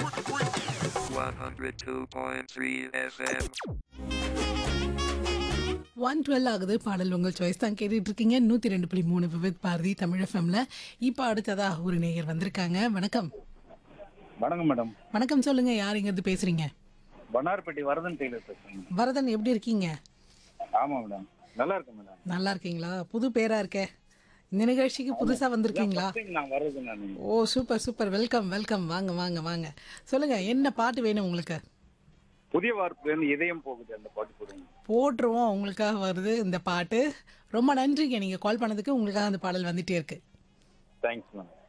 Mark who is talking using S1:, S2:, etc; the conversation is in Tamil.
S1: 102.3 FM.
S2: ஒன் டுவெல் ஆகுது பாடல் உங்கள் சாய்ஸ் தான் கேட்டுட்டு இருக்கீங்க நூற்றி ரெண்டு புள்ளி மூணு விவித் பாரதி தமிழ் எஃப்எம்ல இப்போ அடுத்ததா ஒரு நேயர் வந்திருக்காங்க வணக்கம்
S3: வணக்கம் மேடம்
S2: வணக்கம் சொல்லுங்க யார் இங்கிருந்து பேசுறீங்க
S3: வண்ணார்பேட்டை வரதன் டெய்லர் பேசுறேன்
S2: வரதன் எப்படி இருக்கீங்க
S3: ஆமா மேடம் நல்லா இருக்கேன் மேடம்
S2: நல்லா இருக்கீங்களா புது பேரா இருக்கே இந்த நிகழ்ச்சிக்கு புதுசா வந்திருக்கீங்களா
S3: First time நான் வர்றது நான்
S2: ஓ சூப்பர் சூப்பர் வெல்கம் வெல்கம் வாங்க வாங்க வாங்க சொல்லுங்க என்ன பாட்டு வேணும் உங்களுக்கு
S3: புதிய வார்ப்புலேருந்து இதயம் போகுது அந்த பாட்டு போடுங்க
S2: போட்டுருவோம் உங்களுக்காக வருது இந்த பாட்டு ரொம்ப நன்றிங்க நீங்க கால் பண்ணதுக்கு உங்களுக்காக அந்த பாடல் வந்துட்டே இருக்கு
S3: தேங்க்ஸ் மேம்